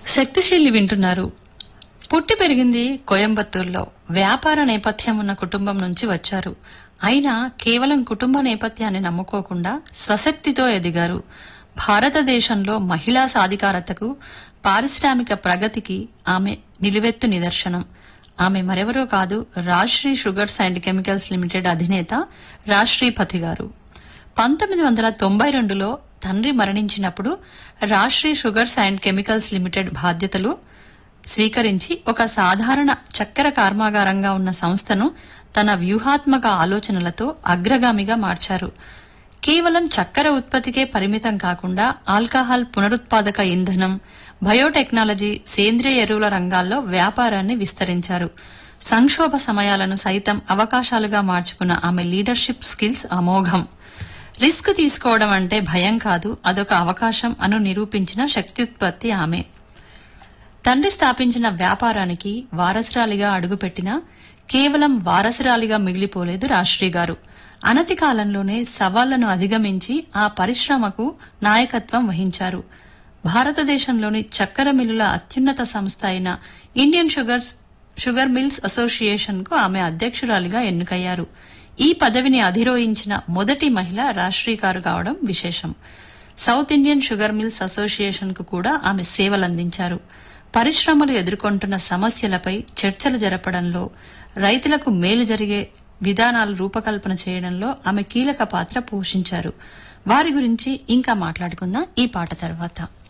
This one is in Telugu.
శక్తిశీలి వింటున్నారు పుట్టి పెరిగింది కోయంబత్తూరులో వ్యాపార నేపథ్యం ఉన్న కుటుంబం నుంచి వచ్చారు అయినా కేవలం కుటుంబ నేపథ్యాన్ని నమ్ముకోకుండా స్వశక్తితో ఎదిగారు భారతదేశంలో మహిళా సాధికారతకు పారిశ్రామిక ప్రగతికి ఆమె నిలువెత్తు నిదర్శనం ఆమె మరెవరో కాదు Rajshree sugars and chemicals limited అధినేత రాజ్శ్రీపతి గారు పంతొమ్మిది వందల తొంభై రెండులో తండ్రి మరణించినప్పుడు రాష్ట్రీ షుగర్స్ అండ్ కెమికల్స్ లిమిటెడ్ బాధ్యతలు స్వీకరించి ఒక సాధారణ చక్కెర కర్మాగారంగా ఉన్న సంస్థను తన వ్యూహాత్మక ఆలోచనలతో అగ్రగామిగా మార్చారు కేవలం చక్కెర ఉత్పత్తికే పరిమితం కాకుండా ఆల్కహాల్ పునరుత్పాదక ఇంధనం బయోటెక్నాలజీ సేంద్రియ ఎరువుల రంగాల్లో వ్యాపారాన్ని విస్తరించారు సంక్షోభ సమయాలను సైతం అవకాశాలుగా మార్చుకున్న ఆమె లీడర్షిప్ స్కిల్స్ అమోఘం రిస్క్ తీసుకోవడం అంటే భయం కాదు అదొక అవకాశం అను నిరూపించిన శక్త్యుత్పత్తి ఆమె తండ్రి స్థాపించిన వ్యాపారానికి వారసురాలిగా అడుగుపెట్టినా కేవలం వారసురాలిగా మిగిలిపోలేదు రాష్ట్రీ గారు అనతి కాలంలోనే సవాళ్లను అధిగమించి ఆ పరిశ్రమకు నాయకత్వం వహించారు భారతదేశంలోని చక్కెర మిల్లుల అత్యున్నత సంస్థ అయిన Indian sugars sugar mills association కు ఆమె అధ్యక్షురాలిగా ఎన్నికయ్యారు ఈ పదవిని అధిరోహించిన మొదటి మహిళ రాష్ట్రీకారు కావడం విశేషం South Indian sugar mills association కు కూడా ఆమె సేవలందించారు పరిశ్రమలు ఎదుర్కొంటున్న సమస్యలపై చర్చలు జరపడంలో రైతులకు మేలు జరిగే విధానాలు రూపకల్పన చేయడంలో ఆమె కీలక పాత్ర పోషించారు వారి గురించి ఇంకా మాట్లాడుకుందాం ఈ పాట తర్వాత